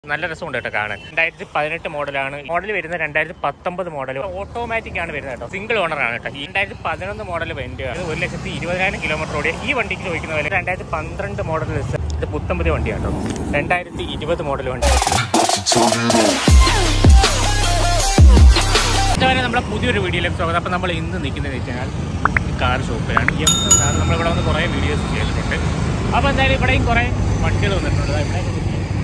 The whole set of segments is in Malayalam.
നല്ല രസമുണ്ട് കേട്ടോ കാണാൻ രണ്ടായിരത്തി പതിനെട്ട് മോഡലാണ് മോഡൽ വരുന്നത് രണ്ടായിരത്തി പത്തൊമ്പത് മോഡൽ ഓട്ടോമാറ്റിക് ആണ് വരുന്നത് കേട്ടോ സിംഗിൾ ഓണർ ആണ് കേട്ടോ ഈ രണ്ടായിരത്തി പതിനൊന്ന് മോഡൽ വെന്റ് ആണ് ഒരു ലക്ഷത്തി ഇരുപതിനായിരം കിലോമീറ്റർ ഓടിയ ഈ വണ്ടിക്ക് ചോദിക്കുന്ന വില രണ്ടായിരത്തി പന്ത്രണ്ട് മോഡൽ ഇത് പുത്തമ്പതി വണ്ടിയാണ് കേട്ടോ രണ്ടായിരത്തി ഇരുപത് മോഡൽ വണ്ടി ഇതുവരെ നമ്മളെ പുതിയൊരു വീഡിയോയിലേക്ക് സ്വാഗതം അപ്പോൾ നമ്മൾ ഇന്ന് നിൽക്കുന്നത് വെച്ച് കഴിഞ്ഞാൽ കാർ ഷോപ്പിലാണ് എം കാർ നമ്മളിവിടെ വന്ന് കുറേ വീഡിയോസ് ചെയ്തിട്ടുണ്ട് അപ്പോൾ എന്തായാലും ഇവിടെയും കുറേ വണ്ടികൾ വന്നിട്ടുണ്ട് ദാ ഇവിടെ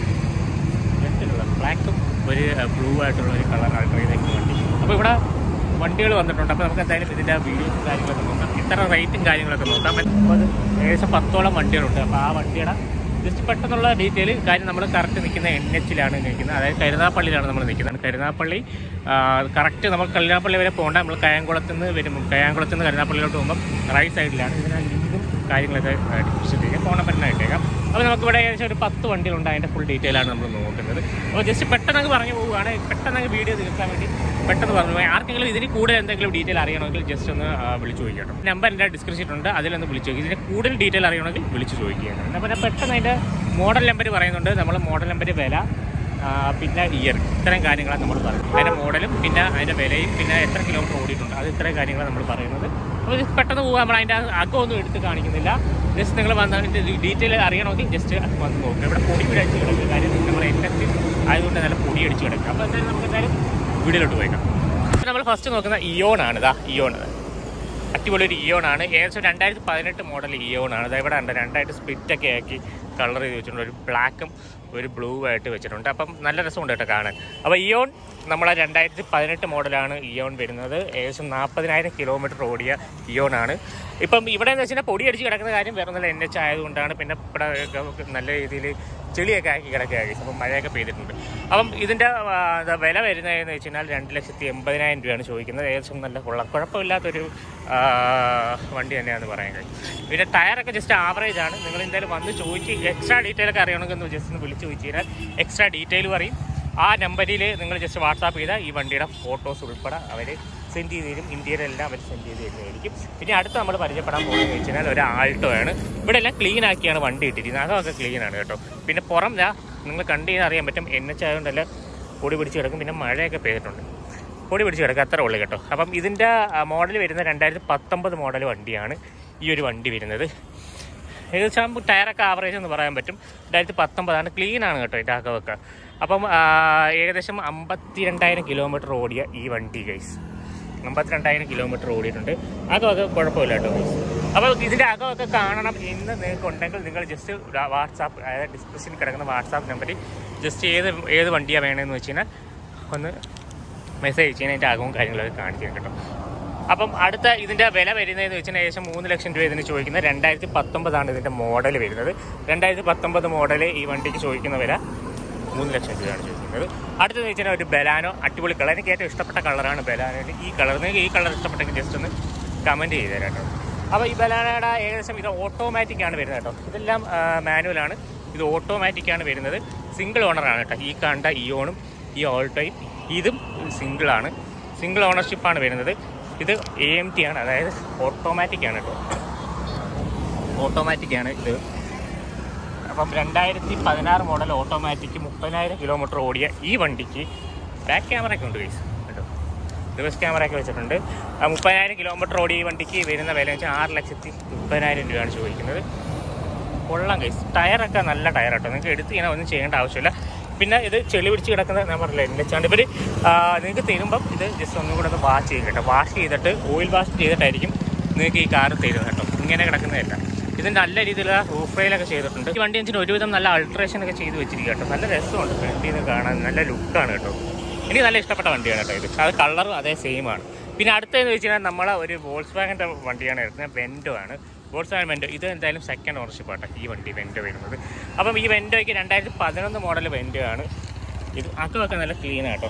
ബ്ലാക്കും ഒരു ബ്ലൂ ആയിട്ടുള്ള ഒരു കളർ ആൾട്ടർ ചെയ്തേക്കുന്ന വണ്ടി അപ്പോൾ ഇവിടെ വണ്ടികൾ വന്നിട്ടുണ്ട് അപ്പോൾ നമുക്ക് എന്തായാലും ഇതിൻ്റെ വീഡിയോസും കാര്യങ്ങളൊക്കെ നോക്കാം ഇത്ര റേറ്റും കാര്യങ്ങളൊക്കെ നോക്കാം അപ്പോൾ അത് ഏകദേശം പത്തോളം വണ്ടികളുണ്ട് അപ്പോൾ ആ വണ്ടിയുടെ ജസ്റ്റ് പെട്ടെന്നുള്ള ഡീറ്റെയിൽ കാര്യം നമ്മൾ കറക്റ്റ് നിൽക്കുന്ന എൻ എച്ചിലാണ് നിൽക്കുന്നത് അതായത് കരുനാപ്പള്ളിയിലാണ് നമ്മൾ നിൽക്കുന്നത് കരുനാപ്പള്ളി കറക്റ്റ് നമ്മൾ കരുനാപ്പള്ളി വരെ പോകേണ്ട നമ്മൾ കയാങ്കുളത്ത് നിന്ന് വരും കയാങ്കുളത്ത് നിന്ന് കരുനാപ്പള്ളിയിലോട്ട് പോകുമ്പോൾ റൈറ്റ് സൈഡിലാണ് ഇതിന് ലിങ്കും കാര്യങ്ങളൊക്കെ ഡിസ്ക്രിപ്ഷൻ ചെയ്യാം ഫോൺ നമ്പറിന് ഇട്ടേക്കാം അപ്പോൾ നമുക്ക് ഇവിടെ ഏകദേശം ഒരു പത്ത് വണ്ടികളുണ്ട് അതിൻ്റെ ഫുൾ ഡീറ്റെയിൽ ആണ് നമ്മൾ നോക്കുന്നത് അപ്പോൾ ജസ്റ്റ് പെട്ടെന്ന് പറഞ്ഞു പോവുകയാണ് പെട്ടെന്ന് വീഡിയോ തീർക്കാൻ വേണ്ടി പെട്ടെന്ന് പറഞ്ഞു പോയി ആർക്കെങ്കിലും ഇതിന് കൂടുതൽ എന്തെങ്കിലും ഡീറ്റെയിൽ അറിയണമെങ്കിൽ ജസ്റ്റ് ഒന്ന് ആ, വിളിച്ച് ചോദിക്കണം നമ്പർ എൻ്റെ ഡിസ്ക്രിപ്ഷൻ ഉണ്ട് അതിലൊന്ന് വിളിച്ച് ചോദിക്കും ഇതിന് കൂടുതൽ ഡീറ്റെയിൽ അറിയണമെങ്കിൽ വിളിച്ച് ചോദിക്കുകയാണ് അപ്പോൾ ഞാൻ പെട്ടെന്ന് അതിൻ്റെ മോഡൽ നമ്പർ പറയുന്നുണ്ട് നമ്മൾ മോഡൽ നമ്പർ വില ആ, പിന്നെ ഇയർ ഇത്രയും കാര്യങ്ങളാണ് നമ്മൾ പറയുന്നത് അതിൻ്റെ മോഡലും പിന്നെ അതിൻ്റെ വിലയും പിന്നെ എത്ര കിലോമീറ്റർ ഓടിയിട്ടുണ്ട് അത് ഇത്രയും കാര്യങ്ങളാണ് നമ്മൾ പറയുന്നത് അപ്പോൾ ഇത് പെട്ടെന്ന് പോകാൻ നമ്മൾ അതിൻ്റെ അകമൊന്നും എടുത്ത് കാണിക്കുന്നില്ല ജസ്റ്റ് നിങ്ങൾ വന്ന് അതിൻ്റെ ഡീറ്റെയിൽ അറിയണമെങ്കിൽ ജസ്റ്റ് വന്ന് നോക്കുക ഇവിടെ പൊടി പിടിച്ച് കിടക്കുക കാര്യം നമ്മൾ എൻഎസ് ആയതുകൊണ്ട് നല്ല പൊടി അടിച്ച് കിടക്കുക അപ്പോൾ എന്തായാലും നമുക്ക് എന്തായാലും വീഡിയോയിലോട്ട് പോയേക്കാം നമ്മൾ ഫസ്റ്റ് നോക്കുന്ന ഇയോൺ ആണ് ഇതാ ഇയോൺ അടിപൊളി ഒരു ഇയോൺ ആണ് ഏകദേശം രണ്ടായിരത്തി പതിനെട്ട് മോഡൽ ഇയോൺ ആണ് അതായത് ഇവിടെ ഉണ്ട് രണ്ടായിട്ട് സ്പ്ലിറ്റ് ഒക്കെ ആക്കി കളർ ചെയ്ത് വെച്ചിട്ടുണ്ട് ഒരു ബ്ലാക്കും ഒരു ബ്ലൂ ആയിട്ട് വെച്ചിട്ടുണ്ട് അപ്പം നല്ല രസമുണ്ട് കേട്ടോ കാണാൻ അപ്പോൾ ഇയോൺ നമ്മളെ രണ്ടായിരത്തി പതിനെട്ട് മോഡലാണ് ഇയോൺ വരുന്നത് ഏകദേശം നാൽപ്പതിനായിരം കിലോമീറ്റർ ഓടിയ ഇയോൺ ആണ് ഇപ്പം ഇവിടെ എന്ന് വെച്ചാൽ പൊടി അടിച്ച് കിടക്കുന്ന കാര്യം വേറെ നല്ല എൻ എച്ച് ആയതുകൊണ്ടാണ് പിന്നെ ഇവിടെ നല്ല രീതിയിൽ ചെളിയൊക്കെ ആക്കി കിടക്കുകയായി അപ്പം മഴയൊക്കെ പെയ്തിട്ടുണ്ട് അപ്പം ഇതിൻ്റെ ആ, എന്താ വില വരുന്നതെന്ന് വെച്ച് കഴിഞ്ഞാൽ രണ്ട് ലക്ഷത്തി എൺപതിനായിരം രൂപയാണ് ചോദിക്കുന്നത് ഏകദേശം നല്ല കൊള്ള കുഴപ്പമില്ലാത്തൊരു ആ, വണ്ടി തന്നെയാണെന്ന് പറയാൻ കഴിയും പിന്നെ ടയറൊക്കെ ജസ്റ്റ് ആവറേജ് ആണ് നിങ്ങൾ എന്തായാലും വന്ന് ചോദിച്ച് എക്സ്ട്രാ ഡീറ്റെയിൽ ഒക്കെ അറിയണമെങ്കിൽ ഒന്ന് ജസ്റ്റ് ഒന്ന് വിളിച്ച് ചോദിച്ചു കഴിഞ്ഞാൽ എക്സ്ട്രാ ഡീറ്റെയിൽ പറയും ആ നമ്പറിൽ നിങ്ങൾ ജസ്റ്റ് വാട്സാപ്പ് ചെയ്താൽ ഈ വണ്ടിയുടെ ഫോട്ടോസ് ഉൾപ്പെടെ അവർ സെൻഡ് ചെയ്ത് തരും ഇന്ത്യയിലെല്ലാം അവർ സെൻഡ് ചെയ്ത് തരുന്നതായിരിക്കും പിന്നെ അടുത്ത് നമ്മൾ പരിചയപ്പെടാൻ പോകുന്നത് വെച്ച് കഴിഞ്ഞാൽ ഒരു ആൾട്ടോ ആണ് ഇവിടെ എല്ലാം ക്ലീൻ ആക്കിയാണ് വണ്ടി ഇട്ടിരിക്കുന്നത് അതൊക്കെ ക്ലീൻ ആണ് കേട്ടോ പിന്നെ പുറം ദാ നിങ്ങൾ കണ്ടു കഴിഞ്ഞാൽ അറിയാൻ പറ്റും എൻ എച്ച് ആയതുകൊണ്ടല്ല പൊടി പിടിച്ച് കിടക്കും പിന്നെ മഴയൊക്കെ പെയ്തിട്ടുണ്ട് പൊടി പിടിച്ച് കിടക്കുക അത്ര ഉള്ളു കേട്ടോ അപ്പം ഇതിൻ്റെ മോഡൽ വരുന്നത് രണ്ടായിരത്തി പത്തൊമ്പത് മോഡൽ വണ്ടിയാണ് ഈ ഒരു വണ്ടി വരുന്നത് ഏകദേശം ടയറൊക്കെ ആവറേജ് എന്ന് പറയാൻ പറ്റും രണ്ടായിരത്തി പത്തൊമ്പതാണ് ക്ലീൻ ആണ് കേട്ടോ ഇതിൻ്റെ അകമൊക്കെ അപ്പം ആ, ഏകദേശം അമ്പത്തി രണ്ടായിരം കിലോമീറ്റർ ഓടിയ ഈ വണ്ടി ഗൈസ് അമ്പത്തിരണ്ടായിരം കിലോമീറ്റർ ഓടിയിട്ടുണ്ട് അകമൊക്കെ കുഴപ്പമില്ല കേട്ടോ ഗൈസ് അപ്പോൾ ഇതിൻ്റെ അകമൊക്കെ കാണണം എന്ന് നിങ്ങൾക്ക് ഉണ്ടെങ്കിൽ നിങ്ങൾ ജസ്റ്റ് വാട്സാപ്പ് അതായത് ഡിസ്ക്രിപ്ഷനിൽ കിടക്കുന്ന വാട്സാപ്പ് നമ്പറിൽ ജസ്റ്റ് ഏത് ഏത് വണ്ടിയാണ് വേണമെന്ന് വെച്ച് കഴിഞ്ഞാൽ ഒന്ന് മെസ്സേജ് അയച്ചു കഴിഞ്ഞാൽ അതിൻ്റെ അകവും കാര്യങ്ങളൊക്കെ കാണിച്ചു തരും കേട്ടോ അപ്പം അടുത്ത ഇതിൻ്റെ വില വരുന്നതെന്ന് വെച്ചാൽ ഏകദേശം മൂന്ന് ലക്ഷം രൂപ ഇതിന് ചോദിക്കുന്നത് രണ്ടായിരത്തി പത്തൊമ്പതാണ് ഇതിൻ്റെ മോഡൽ വരുന്നത് രണ്ടായിരത്തി പത്തൊമ്പത് മോഡൽ ഈ വണ്ടിക്ക് ചോദിക്കുന്ന വില മൂന്ന് ലക്ഷം രൂപയാണ് ചോദിക്കുന്നത് അടുത്തത് വെച്ചാൽ ഒരു ബലാനോ അടിപൊളി കളർ എനിക്ക് ഏറ്റവും ഇഷ്ടപ്പെട്ട കളറാണ് ബലാനോയുടെ ഈ കളർ നിങ്ങൾക്ക് ഈ കളർ ഇഷ്ടപ്പെട്ടെങ്കിൽ ജസ്റ്റ് ഒന്ന് കമൻറ്റ് ചെയ്ത് തരാം കേട്ടോ അപ്പോൾ ഈ ബലാനയുടെ ഏകദേശം ഇത് ഓട്ടോമാറ്റിക് ആണ് വരുന്നത് കേട്ടോ ഇതെല്ലാം മാനുവലാണ് ഇത് ഓട്ടോമാറ്റിക് ആണ് വരുന്നത് സിംഗിൾ ഓണറാണ് കേട്ടോ ഈ കണ്ട ഇയോണും ഈ ഓൾട്ടോയും ഇതും സിംഗിളാണ് സിംഗിൾ ഓണർഷിപ്പാണ് വരുന്നത് ഇത് എ എം ടി ആണ് അതായത് ഓട്ടോമാറ്റിക് ആണ് കേട്ടോ ഓട്ടോമാറ്റിക് ആണ് ഇത് അപ്പം രണ്ടായിരത്തി പതിനാറ് മോഡൽ ഓട്ടോമാറ്റിക് മുപ്പതിനായിരം കിലോമീറ്റർ ഓടിയ ഈ വണ്ടിക്ക് ബാക്ക് ക്യാമറ ഒക്കെ ഉണ്ട് ഗൈസ് കേട്ടോ റിവേഴ്സ് ക്യാമറ ഒക്കെ വെച്ചിട്ടുണ്ട് ആ മുപ്പതിനായിരം കിലോമീറ്റർ ഓടിയ ഈ വണ്ടിക്ക് വരുന്ന വില വെച്ചാൽ ആറ് ലക്ഷത്തി മുപ്പതിനായിരം രൂപയാണ് ചോദിക്കുന്നത് കൊള്ളാം ഗൈസ് ടയറൊക്കെ നല്ല ടയർ കേട്ടോ നിങ്ങൾക്ക് എടുത്ത് ഇങ്ങനെ ഒന്നും ചെയ്യേണ്ട ആവശ്യമില്ല പിന്നെ ഇത് ചെളി പിടിച്ച് കിടക്കുന്ന ഞാൻ പറഞ്ഞില്ല എന്നുവെച്ചാണ്ട് ഇവർ നിങ്ങൾക്ക് തരുമ്പം ഇത് ജസ്റ്റ് ഒന്നും കൂടെ ഒന്ന് വാഷ് ചെയ്യും കേട്ടോ വാഷ് ചെയ്തിട്ട് ഓയിൽ വാഷ് ചെയ്തിട്ടായിരിക്കും നിങ്ങൾക്ക് ഈ കാർ തരുന്നത് കേട്ടോ ഇങ്ങനെ കിടക്കുന്നതല്ല ഇത് നല്ല രീതിയിലുള്ള റൂഫ് റെയിലൊക്കെ ചെയ്തിട്ടുണ്ട് ഈ വണ്ടി വെച്ചിട്ട് ഒരുവിധം നല്ല അൾട്രേഷൻ ഒക്കെ ചെയ്ത് വെച്ചിരിക്കുക കേട്ടോ നല്ല രസമുണ്ട് ഫ്രണ്ടിൽ നിന്ന് കാണാൻ നല്ല ലുക്കാണ് കേട്ടോ എനിക്ക് നല്ല ഇഷ്ടപ്പെട്ട വണ്ടിയാണ് കേട്ടോ ഇത് അത് കളറും അതേ സെയിം ആണ് പിന്നെ അടുത്തതെന്ന് വെച്ച് കഴിഞ്ഞാൽ നമ്മളെ ഒരു വോൾസ് വാഗൻ്റെ വണ്ടിയാണ് എടുക്കുന്നത് വെൻഡോ ആണ് വോൾസ് വാഗൻ വെൻഡോ ഇത് എന്തായാലും സെക്കൻഡ് ഓണർഷിപ്പ് ആട്ടോ ഈ വണ്ടി വെൻഡോ വരുന്നത് അപ്പം ഈ വെൻഡോയ്ക്ക് രണ്ടായിരത്തി പതിനൊന്ന് മോഡൽ വെൻഡോ ആണ് ഇത് അക്കമൊക്കെ നല്ല ക്ലീൻ ആട്ടോ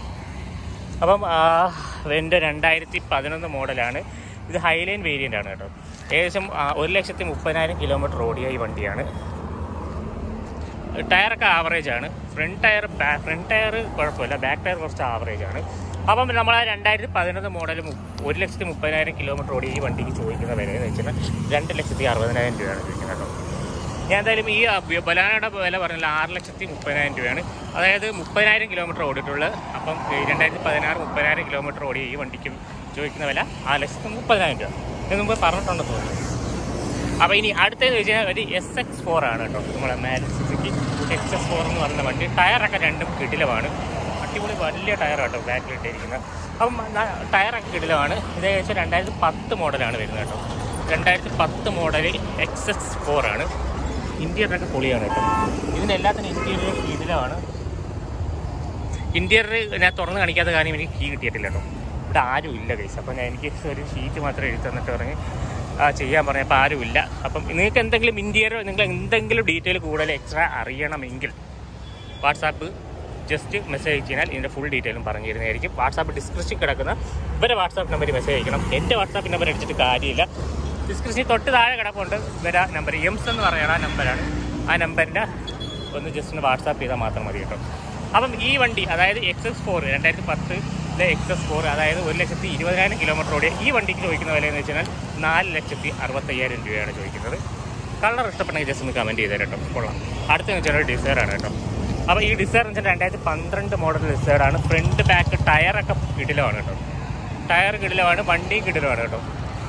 അപ്പം വെൻഡോ രണ്ടായിരത്തി പതിനൊന്ന് മോഡലാണ് ഇത് ഹൈലൈൻ വേരിയൻ്റ് ആണ് കേട്ടോ ഏകദേശം ആ, ഒരു ലക്ഷത്തി മുപ്പതിനായിരം കിലോമീറ്റർ ഓടിയ ഈ വണ്ടിയാണ് ടയറൊക്കെ ആവറേജ് ആണ് ഫ്രണ്ട് ടയർ ഫ്രണ്ട് ടയർ കുഴപ്പമില്ല ബാക്ക് ടയർ കുറച്ച് ആവറേജ് ആണ് അപ്പം നമ്മൾ ആ രണ്ടായിരത്തി പതിനൊന്ന് മോഡൽ ഒരു ലക്ഷത്തി മുപ്പതിനായിരം കിലോമീറ്റർ ഓടി ഈ വണ്ടിക്ക് ചോദിക്കുന്ന വില എന്ന് വെച്ചാൽ രണ്ട് ലക്ഷത്തി അറുപതിനായിരം രൂപയാണ് ചോദിക്കുന്നത് കേട്ടോ ഞാൻ എന്തായാലും ഈ ബ- ബലാനയുടെ വില പറഞ്ഞാൽ ആറ് ലക്ഷത്തി മുപ്പതിനായിരം രൂപയാണ് അതായത് മുപ്പതിനായിരം കിലോമീറ്റർ ഓടിയിട്ടുള്ളത് അപ്പം ഈ രണ്ടായിരത്തി പതിനാറ് മുപ്പതിനായിരം കിലോമീറ്റർ ഓടിയ ഈ വണ്ടിക്ക് ചോദിക്കുന്ന വില ആറ് ലക്ഷത്തി മുപ്പതിനായിരം രൂപ ഇത് മുമ്പ് പറഞ്ഞിട്ടുണ്ടെന്ന് തോന്നുന്നു അപ്പോൾ ഇനി അടുത്തതെന്ന് വെച്ചാൽ ഒരു എസ് എക്സ് ഫോർ ആണ് കേട്ടോ നമ്മളെ Maruti Suzuki X S four എന്ന് പറയുന്ന വണ്ടി ടയറൊക്കെ രണ്ടും കിടിലമാണ് അടിപൊളി വലിയ ടയർ കേട്ടോ ബാക്കിലിട്ടിരിക്കുന്നത് അപ്പം ന- ടയറൊക്കെ കിടിലമാണ് ഇത് ഏകദേശം രണ്ടായിരത്തി പത്ത് മോഡലാണ് വരുന്നത് കേട്ടോ രണ്ടായിരത്തി പത്ത് മോഡൽ എക്സ് എക്സ് ഫോർ ആണ് ഇന്ത്യയിലൊക്കെ പൊളിയാണ് കേട്ടോ ഇതിനെല്ലാത്തിനും ഇന്ത്യയിൽ കിടിലമാണ് ഇന്റീരിയർ ഞാൻ തുറന്ന് കാണിക്കാത്ത കാര്യം എനിക്ക് കീ കിട്ടിയിട്ടില്ല കേട്ടോ ഇവിടെ ആരും ഇല്ല കൈസ് അപ്പം ഞാൻ എനിക്ക് ഒരു ഷീറ്റ് മാത്രം എഴുതി തന്നിട്ട് പറഞ്ഞ് ആ, ചെയ്യാൻ പറഞ്ഞപ്പോൾ ആരും ഇല്ല അപ്പം നിങ്ങൾക്ക് എന്തെങ്കിലും ഇന്റീരിയർ നിങ്ങൾ എന്തെങ്കിലും ഡീറ്റെയിൽ കൂടുതൽ എക്സ്ട്രാ അറിയണമെങ്കിൽ വാട്സാപ്പ് ജസ്റ്റ് മെസ്സേജ് അയച്ചു കഴിഞ്ഞാൽ ഇതിൻ്റെ ഫുൾ ഡീറ്റെയിലും പറഞ്ഞു തരുന്നതായിരിക്കും വാട്സാപ്പ് ഡിസ്ക്രിപ്ഷൻ കിടക്കുന്ന ഇവരെ വാട്സാപ്പ് നമ്പറിൽ മെസ്സേജ് അയക്കണം എൻ്റെ വാട്സാപ്പ് നമ്പർ അടിച്ചിട്ട് കാര്യമില്ല ഡിസ്ക്രിപ്ഷൻ തൊട്ട് താഴെ കിടപ്പുണ്ട് ഇവരെ നമ്പർ എംസ് എന്ന് പറയുന്ന ആ നമ്പറാണ് ആ നമ്പറിൻ്റെ ഒന്ന് ജസ്റ്റ് ഒന്ന് വാട്സാപ്പ് ചെയ്താൽ മാത്രം മതി കേട്ടോ അപ്പം ഈ വണ്ടി അതായത് എക്സ് എസ് ഫോർ രണ്ടായിരത്തി പത്തിലെ എക്സ് എസ് ഫോർ അതായത് ഒരു ലക്ഷത്തി ഇരുപതിനായിരം കിലോമീറ്റർ ഓടിയ ഈ വണ്ടിക്ക് ചോദിക്കുന്ന വില എന്ന് വെച്ചാൽ നാല് ലക്ഷത്തി അറുപത്തയ്യായിരം രൂപയാണ് ചോദിക്കുന്നത് കളർ ഇഷ്ടപ്പെട്ടെങ്കിൽ ജസ്റ്റ് ഒന്ന് കമൻറ്റ് ചെയ്തേരെ കേട്ടോ കൊള്ളാം അടുത്തെന്ന് വെച്ചാൽ ഒരു ഡിസൈറാണ് കേട്ടോ അപ്പോൾ ഈ ഡിസൈർ എന്ന് വെച്ചാൽ രണ്ടായിരത്തി പന്ത്രണ്ട് മോഡൽ ഡിസൈറാണ് ഫ്രണ്ട് ബാക്ക് ടയറൊക്കെ കിടിലമാണ് കേട്ടോ ടയർ കിടിലമാണ് വണ്ടിയും കിടിലമാണ് കേട്ടോ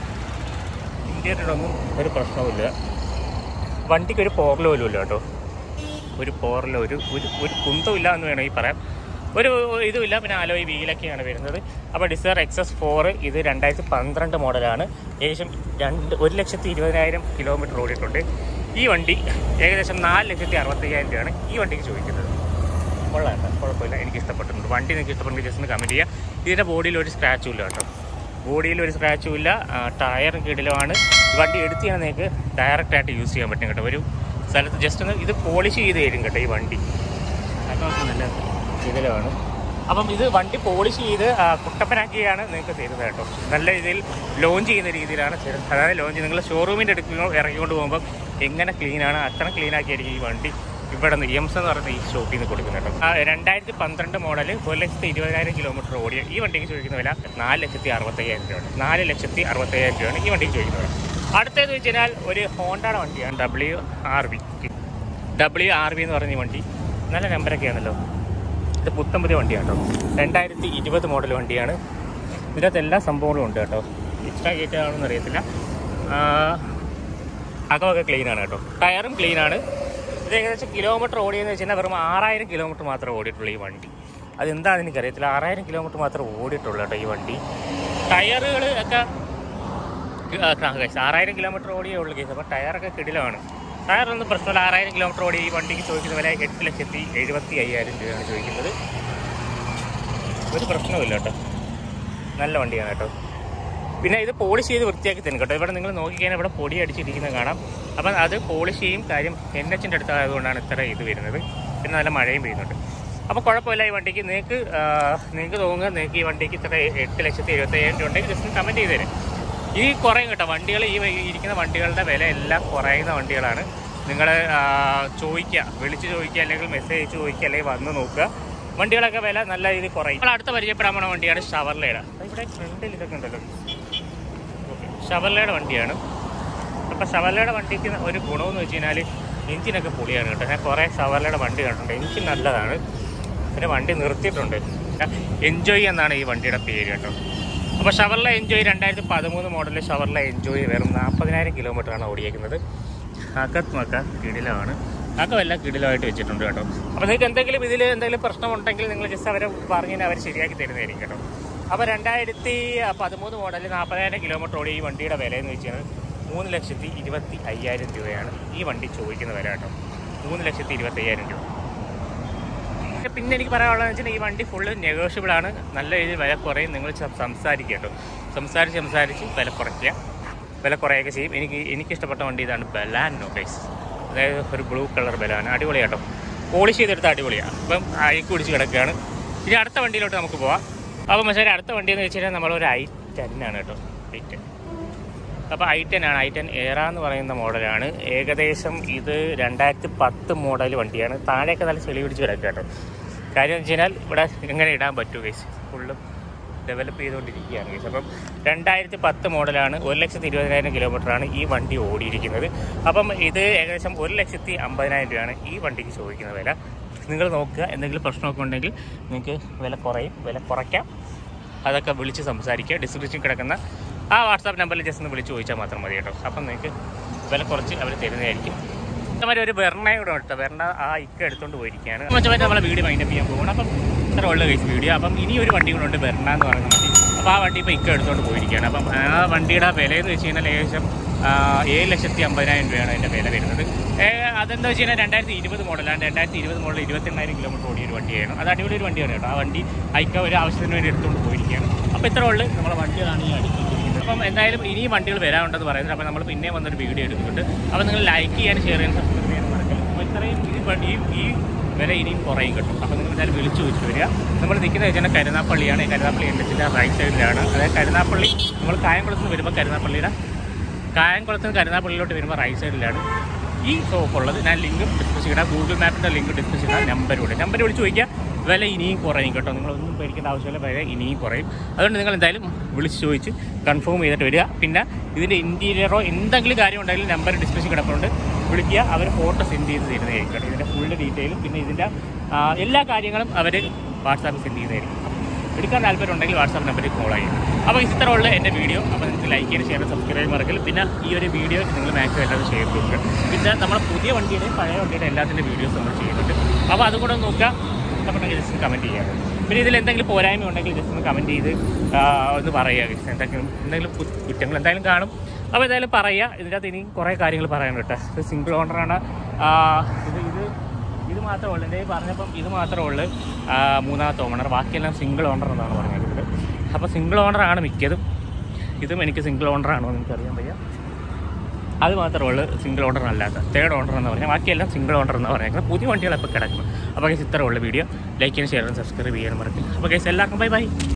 ഇന്ത്യയിലൊന്നും ഒരു പ്രശ്നവുമില്ല വണ്ടിക്ക് ഒരു പോറലോ ഇല്ല കേട്ടോ ഒരു പോറലോ ഒരു ഒരു ഒരു കുന്തമില്ല എന്ന് വേണമെങ്കിൽ പറയാം ഒരു ഇതുമില്ല പിന്നെ അലോയ് വീലൊക്കെയാണ് വരുന്നത് അപ്പോൾ ഡിസയർ എക്സസ് ഫോർ ഇത് രണ്ടായിരത്തി പന്ത്രണ്ട് മോഡലാണ് ഏകദേശം രണ്ട് ഒരു ലക്ഷത്തി ഇരുപതിനായിരം കിലോമീറ്റർ ഓടിയിട്ടുണ്ട് ഈ വണ്ടി ഏകദേശം നാല് ലക്ഷത്തി അറുപത്തയ്യായിരം രൂപയാണ് ഈ വണ്ടിക്ക് ചോദിക്കുന്നത് കൊള്ളാം കേട്ടോ കുഴപ്പമില്ല എനിക്ക് ഇഷ്ടപ്പെട്ടിട്ടുണ്ട് വണ്ടി നിങ്ങൾക്ക് ഇഷ്ടപ്പെട്ടെങ്കിൽ ജസ്റ്റ് ഒന്ന് കമൻറ്റ് ചെയ്യുക ഇതിൻ്റെ ബോഡിയിൽ ഒരു സ്ക്രാച്ചും ഇല്ല കേട്ടോ ബോഡിയിൽ ഒരു സ്ക്രാച്ചും ഇല്ല ആ, ടയർ കിടിലമാണ് ഈ വണ്ടി എടുത്ത് കഴിഞ്ഞാൽ നിങ്ങൾക്ക് ഡയറക്റ്റായിട്ട് യൂസ് ചെയ്യാൻ പറ്റും കേട്ടോ ഒരു സ്ഥലത്ത് ജസ്റ്റ് ഒന്ന് ഇത് പോളിഷ് ചെയ്ത് തരും കേട്ടോ ഈ വണ്ടി അതൊക്കെ നല്ല കിടിലമാണ് അപ്പം ഇത് വണ്ടി പോളിഷ് ചെയ്ത് ആ, കുട്ടപ്പനാക്കിയാണ് നിങ്ങൾക്ക് തരുന്നത് കേട്ടോ നല്ല രീതിയിൽ ലോഞ്ച് ചെയ്യുന്ന രീതിയിലാണ് തരുന്നത് അതായത് ലോഞ്ച് നിങ്ങൾ ഷോറൂമിൻ്റെ എടുക്കുക ഇറങ്ങിക്കൊണ്ട് പോകുമ്പോൾ എങ്ങനെ ക്ലീനാണ് അത്ര ക്ലീൻ ആക്കിയായിരിക്കും ഈ വണ്ടി ഇവിടെ നിന്ന് എംസ് എന്ന് പറയുന്ന ഈ ഷോപ്പിൽ നിന്ന് കൊടുക്കുന്നത് കേട്ടോ ആ, രണ്ടായിരത്തി പന്ത്രണ്ട് മോഡൽ ഒരു ലക്ഷത്തി ഇരുപതിനായിരം കിലോമീറ്റർ ഓടിയ ഈ വണ്ടിക്ക് ചോദിക്കുന്ന വില നാല് ലക്ഷത്തി അറുപത്തയ്യായിരം രൂപയാണ് നാല് ലക്ഷത്തി അറുപത്തയ്യായിരം രൂപയാണ് ഈ വണ്ടിക്ക് ചോദിക്കുന്നത് വില അടുത്തതെന്ന് വെച്ച് കഴിഞ്ഞാൽ ഒരു ഹോണ്ടയുടെ വണ്ടിയാണ് W R V W R V എന്ന് പറഞ്ഞ ഈ വണ്ടി നല്ല നമ്പറൊക്കെയാണല്ലോ ഇത് പുത്തൻ പുതിയ വണ്ടിയാണ് കേട്ടോ രണ്ടായിരത്തി ഇരുപത് മോഡൽ വണ്ടിയാണ് ഇതിനകത്ത് എല്ലാ സംഭവങ്ങളും ഉണ്ട് കേട്ടോ എക്സ്ട്രാ ഗേറ്റ് ആണെന്ന് അറിയത്തില്ല ആ, അകമൊക്കെ ക്ലീൻ ആണ് കേട്ടോ ടയറും ക്ലീൻ ആണ് ഇത് ഏകദേശം കിലോമീറ്റർ ഓടിയെന്ന് വെച്ച് കഴിഞ്ഞാൽ വെറും ആറായിരം കിലോമീറ്റർ മാത്രമേ ഓടിയിട്ടുള്ളൂ ഈ വണ്ടി അതെന്താണെന്ന് എനിക്കറിയത്തില്ല ആറായിരം കിലോമീറ്റർ മാത്രമേ ഓടിയിട്ടുള്ളൂ കേട്ടോ ഈ വണ്ടി ടയറുകൾ ഒക്കെ ആറായിരം കിലോമീറ്റർ ഓടിയേ ഉള്ളൂ കേസ് അപ്പോൾ ടയറൊക്കെ കിടിലമാണ് ടയറൊന്നും പ്രശ്നമില്ല ആറായിരം കിലോമീറ്റർ ഓടി ഈ വണ്ടിക്ക് ചോദിക്കുന്ന വില എട്ട് ലക്ഷത്തി എഴുപത്തി അയ്യായിരം രൂപയാണ് ചോദിക്കുന്നത് ഒരു പ്രശ്നവുമില്ല കേട്ടോ നല്ല വണ്ടിയാണ് കേട്ടോ പിന്നെ ഇത് പോളിഷ് ചെയ്ത് വൃത്തിയാക്കി തരും കേട്ടോ ഇവിടെ നിങ്ങൾ നോക്കിക്കഴിഞ്ഞാൽ ഇവിടെ പൊടി അടിച്ചിരിക്കുന്നത് കാണാം അപ്പം അത് പോളിഷ് ചെയ്യും കാര്യം എൻ എച്ചിൻ്റെ അടുത്തായതുകൊണ്ടാണ് ഇത്ര ഇത് വരുന്നത് പിന്നെ നല്ല മഴയും പെയ്യുന്നുണ്ട് അപ്പോൾ കുഴപ്പമില്ല ഈ വണ്ടിക്ക് നിങ്ങൾക്ക് നിങ്ങൾക്ക് തോന്നുക നിങ്ങൾക്ക് ഈ വണ്ടിക്ക് ഇത്ര എട്ട് ലക്ഷത്തി എഴുപത്തയ്യായിരം രൂപ ഉണ്ടെങ്കിൽ ജസ്റ്റ് കമൻറ്റ് ചെയ്ത് തരും ഈ കുറയും കേട്ടോ വണ്ടികൾ ഈ വ- ഇരിക്കുന്ന വണ്ടികളുടെ വില എല്ലാം കുറയുന്ന വണ്ടികളാണ് നിങ്ങൾ ചോദിക്കുക വിളിച്ച് ചോദിക്കുക അല്ലെങ്കിൽ മെസ്സേജ് അയച്ച് ചോദിക്കുക അല്ലെങ്കിൽ വന്ന് നോക്കുക വണ്ടികളൊക്കെ വില നല്ല രീതിയിൽ കുറയും നമ്മൾ അടുത്ത പരിചയപ്പെടാൻ പോണ വണ്ടിയാണ് ഷവർലയുടെ ഇവിടെ ഫ്രണ്ടിൽ ഇതൊക്കെ ഉണ്ടല്ലോ ഓക്കെ ഷവർലയുടെ വണ്ടിയാണ് അപ്പോൾ ഷവർലയുടെ വണ്ടിക്ക് ഒരു ഗുണമെന്ന് വെച്ച് കഴിഞ്ഞാൽ എഞ്ചിനൊക്കെ പൊളിയാണ് കേട്ടോ ഞാൻ കുറേ ഷവർലയുടെ വണ്ടി കണ്ടിട്ടുണ്ട് എഞ്ചിൻ നല്ലതാണ് പിന്നെ വണ്ടി നിർത്തിയിട്ടുണ്ട് എൻജോയ് എന്നാണ് ഈ വണ്ടിയുടെ പേര് കേട്ടോ അപ്പോൾ ഷവർല എൻജോയ് രണ്ടായിരത്തി പതിമൂന്ന് മോഡലിൽ ഷവർല എൻജോയ് വെറും നാൽപ്പതിനായിരം കിലോമീറ്ററാണ് ഓടിയേക്കുന്നത് അകത്മൊക്കെ കിടിലമാണ് അകമെല്ലാം കിടിലമായിട്ട് വെച്ചിട്ടുണ്ട് കേട്ടോ അപ്പോൾ നിങ്ങൾക്ക് എന്തെങ്കിലും ഇതിൽ എന്തെങ്കിലും പ്രശ്നമുണ്ടെങ്കിൽ നിങ്ങൾ ജസ്റ്റ് അവരെ പറഞ്ഞാൽ അവർ ശരിയാക്കി തരുന്നതായിരിക്കും കേട്ടോ അപ്പോൾ രണ്ടായിരത്തി പതിമൂന്ന് മോഡലിൽ നാൽപ്പതിനായിരം കിലോമീറ്റർ ഓടിയ ഈ വണ്ടിയുടെ വില എന്ന് വെച്ചാൽ മൂന്ന് ലക്ഷത്തി ഇരുപത്തി അയ്യായിരം രൂപയാണ് ഈ വണ്ടി ചോദിക്കുന്ന വില കേട്ടോ മൂന്ന് ലക്ഷത്തി ഇരുപത്തി അയ്യായിരം രൂപ പിന്നെ എനിക്ക് പറയാനുള്ളതെന്ന് വെച്ചാൽ ഈ വണ്ടി ഫുള്ള് നെഗോഷ്യബിൾ ആണ് നല്ല രീതിയിൽ വില കുറയും നിങ്ങൾ സം- സംസാരിക്കുക കേട്ടോ സംസാരിച്ച് സംസാരിച്ച് വില കുറയ്ക്കുക വില കുറയൊക്കെ ചെയ്യും എനിക്ക് എനിക്ക് ഇഷ്ടപ്പെട്ട വണ്ടി ഇതാണ് ബലാനോ ഗൈസ് അതായത് ഒരു ബ്ലൂ കളർ ബലാന അടിപൊളിയാട്ടോ പോളിഷ് ചെയ്തെടുത്ത അടിപൊളിയാണ് അപ്പം അയക്ക് പിടിച്ച് കിടക്കുകയാണ് ഇനി അടുത്ത വണ്ടിയിലോട്ട് നമുക്ക് പോവാം അപ്പം പക്ഷേ അടുത്ത വണ്ടി എന്ന് വെച്ച് കഴിഞ്ഞാൽ നമ്മളൊരു ഐ ടെന്നാണ് കേട്ടോ ഐ ടെൻ അപ്പോൾ ഐ ടെൻ ആണ് ഐ ടെൻ ഏറ എന്ന് പറയുന്ന മോഡലാണ് ഏകദേശം ഇത് രണ്ടായിരത്തി പത്ത് മോഡൽ വണ്ടിയാണ് താഴെയൊക്കെ നല്ല ചെളി പിടിച്ച് കിടക്കുക കേട്ടോ കാര്യം എന്ന് വെച്ച് കഴിഞ്ഞാൽ ഇവിടെ എങ്ങനെ ഇടാൻ പറ്റൂ ഗൈസ് ഫുള്ളും ഡെവലപ്പ് ചെയ്തുകൊണ്ടിരിക്കുകയാണ് guys. അപ്പം രണ്ടായിരത്തി പത്ത് മോഡലാണ് ഒരു ലക്ഷത്തി ഇരുപതിനായിരം കിലോമീറ്ററാണ് ഈ വണ്ടി ഓടിയിരിക്കുന്നത് അപ്പം ഇത് ഏകദേശം ഒരു ലക്ഷത്തി അമ്പതിനായിരം രൂപയാണ് ഈ വണ്ടിക്ക് ചോദിക്കുന്ന വില നിങ്ങൾ നോക്കുക എന്തെങ്കിലും പ്രശ്നമൊക്കെ ഉണ്ടെങ്കിൽ നിങ്ങൾക്ക് വില കുറയും വില കുറയ്ക്കാം അതൊക്കെ വിളിച്ച് സംസാരിക്കുക ഡിസ്ക്രിപ്ഷൻ കിടക്കുന്ന ആ വാട്സാപ്പ് നമ്പറിൽ ജസ്റ്റ് ഒന്ന് വിളിച്ച് ചോദിച്ചാൽ മാത്രം മതി കേട്ടോ അപ്പം നിങ്ങൾക്ക് വില കുറച്ച് അവർ തരുന്നതായിരിക്കും ഇതേമാതിരി ഒരു വെർണയും കൂടെ ഉണ്ട് വെർണ ആ ഇക്ക എടുത്തുകൊണ്ട് പോയിരിക്കുകയാണ് മറ്റേ നമ്മളെ വീഡിയോ മൈൻഡപ്പ് ചെയ്യാൻ പോകണം അപ്പം ഇത്ര ഉള്ള കേസ് വീഡിയോ അപ്പം ഇനി ഒരു വണ്ടി കൂടെ ഉണ്ട് വെർണ എന്ന് പറയുന്ന വണ്ടി അപ്പോൾ ആ വണ്ടി ഇപ്പോൾ ഇക്ക എടുത്തുകൊണ്ട് പോയിരിക്കുകയാണ് അപ്പം ആ വണ്ടിയുടെ വില എന്ന് വെച്ച് കഴിഞ്ഞാൽ ഏകദേശം ആ, ഏഴ് ലക്ഷത്തി അമ്പതിനായിരം രൂപയാണ് അതിൻ്റെ വില വരുന്നത് ഏ, അതെന്താ വെച്ച് കഴിഞ്ഞാൽ രണ്ടായിരത്തി ഇരുപത് മോഡലാണ് രണ്ടായിരത്തി ഇരുപത് മോഡൽ ഇരുപത്തെണ്ണായിരം കിലോമീറ്റർ ഓടിയ ഒരു വണ്ടിയാണ് അത് അടിപൊളി ഒരു വണ്ടിയാണ് കേട്ടോ ആ വണ്ടി അയക്ക ഒരു ആവശ്യത്തിന് വേണ്ടി എടുത്തുകൊണ്ട് പോയിരിക്കുകയാണ് അപ്പോൾ ഇത്ര ഉള്ളു നമ്മളെ വണ്ടികളാണ് ഈ അടിച്ചിരിക്കുന്നത് അപ്പം എന്തായാലും ഇനിയും വണ്ടികൾ വരാനുണ്ടെന്ന് പറയുന്നത് അപ്പോൾ നമ്മൾ പിന്നെ വന്നൊരു വീഡിയോ എടുക്കുന്നുണ്ട് അപ്പോൾ നിങ്ങൾ ലൈക്ക് ചെയ്യാൻ ഷെയർ ചെയ്യാൻ സബ്സ്ക്രൈബ് ചെയ്യാൻ മറക്കല്ല അപ്പോൾ ഇത്രയും ഈ വണ്ടി ഈ വില ഇനിയും കുറയും കിട്ടും അപ്പോൾ നിങ്ങൾ എന്തായാലും വിളിച്ചു ചോദിച്ചു വരിക നമ്മൾ നിൽക്കുന്നത് വെച്ചാൽ കരുനാപ്പള്ളിയാണ് ഈ കരുനാപ്പള്ളി എൻ എച്ചിൻ്റെ റൈറ്റ് സൈഡിലാണ് അതായത് കരുനാപ്പള്ളി നമ്മൾ കായംകുളത്ത് നിന്ന് വരുമ്പോൾ കരുനാപ്പള്ളിയുടെ കായംകുളത്ത് നിന്ന് കരുനാപ്പള്ളിയിലോട്ട് വരുമ്പോൾ റൈറ്റ് സൈഡിലാണ് ഈ ഷോപ്പ് ഉള്ളത് ഞാൻ ലിങ്ക് ഡിസ്കസ് ഇടാം ഗൂഗിൾ മാപ്പിൻ്റെ ലിങ്ക് ഡിസ്കസ് ഇടാം നമ്പർ ഇവിടെ നമ്പർ വിളിച്ച് ചോദിക്കുക വില ഇനിയും കുറയും കേട്ടോ നിങ്ങളൊന്നും പേടിക്കേണ്ട ആവശ്യമില്ല വില ഇനിയും കുറയും അതുകൊണ്ട് നിങ്ങൾ എന്തായാലും വിളിച്ച് ചോദിച്ച് കൺഫേം ചെയ്തിട്ട് വരിക പിന്നെ ഇതിൻ്റെ ഇൻറ്റീരിയറോ എന്തെങ്കിലും കാര്യം ഉണ്ടെങ്കിലും നമ്പർ ഡിസ്കഷൻ കിടപ്പുണ്ട് വിളിക്കുക അവർ ഫോട്ടോ സെൻഡ് ചെയ്ത് തരുന്നതായിരിക്കും കേട്ടോ ഇതിൻ്റെ ഫുൾ ഡീറ്റെയിലും പിന്നെ ഇതിൻ്റെ ആ, എല്ലാ കാര്യങ്ങളും അവർ വാട്സാപ്പിൽ സെൻഡ് ചെയ്തതായിരിക്കും എടുക്കാൻ താല്പര്യം ഉണ്ടെങ്കിൽ വാട്സാപ്പ് നമ്പറിൽ കോൾ ചെയ്യാം അപ്പോൾ ഇത്ര ഉള്ള എൻ്റെ വീഡിയോ അപ്പോൾ നിങ്ങൾക്ക് ലൈക്ക് ചെയ്യാൻ ഷെയർ സബ്സ്ക്രൈബ് മറക്കൽ പിന്നെ ഈ ഒരു വീഡിയോ നിങ്ങൾ മാക്സിമം എല്ലാവരും ഷെയർ കൊടുക്കുക പിന്നെ നമ്മുടെ പുതിയ വണ്ടിയുടെയും പഴയ വണ്ടിയുടെ എല്ലാത്തിൻ്റെ വീഡിയോസ് നമ്മൾ ചെയ്യുന്നുണ്ട് അപ്പോൾ അതുകൂടെ ഒന്ന് നോക്കുക ഇഷ്ടപ്പെട്ടെങ്കിൽ ജസ്റ്റ് കമൻറ്റ് ചെയ്യാം പിന്നെ ഇതിൽ എന്തെങ്കിലും പോരായ്മ ഉണ്ടെങ്കിൽ ജസ്റ്റ് ഒന്ന് കമൻറ്റ് ചെയ്ത് ആ, ഒന്ന് പറയുക just എന്തെങ്കിലും എന്തെങ്കിലും കു- കുറ്റങ്ങൾ എന്തായാലും കാണും അപ്പോൾ എന്തായാലും പറയുക ഇതിൻ്റെ അകത്ത് ഇനിയും കുറേ കാര്യങ്ങൾ പറയാനുണ്ട് കേട്ടോ ഇത് സിംഗിൾ ഓണറാണ് ഇത് ഇത് ഇത് മാത്രമേ ഉള്ളൂ എൻ്റെ പറഞ്ഞപ്പം ഇത് മാത്രമേ ഉള്ളൂ ആ, മൂന്നാമത്തെ ഓണർ ബാക്കിയെല്ലാം സിംഗിൾ ഓണർ എന്നാണ് പറഞ്ഞിരുന്നത് അപ്പോൾ സിംഗിൾ ഓണറാണ് മിക്കതും ഇതും എനിക്ക് സിംഗിൾ ഓണറാണോ എന്ന് എനിക്കറിയാൻ വയ്യ അത് മാത്രമേ ഉള്ളൂ സിംഗിൾ ഓണർ അല്ലാത്ത തേർഡ് ഓണർ എന്ന് പറഞ്ഞാൽ ബാക്കിയെല്ലാം സിംഗിൾ ഓണർ എന്ന് പറഞ്ഞേക്കുന്നത് പുതിയ വണ്ടികളൊക്കെ കിടക്കുന്നു അപ്പോൾ കേസ് ഇത്ര ഉള്ള വീഡിയോ ലൈക്ക് ചെയ്യാൻ ഷെയർ ചെയ്യാൻ സബ്സ്ക്രൈബ് ചെയ്യാൻ മറക്കില്ല അപ്പോൾ കേസ് എല്ലാവർക്കും ബൈ ബൈ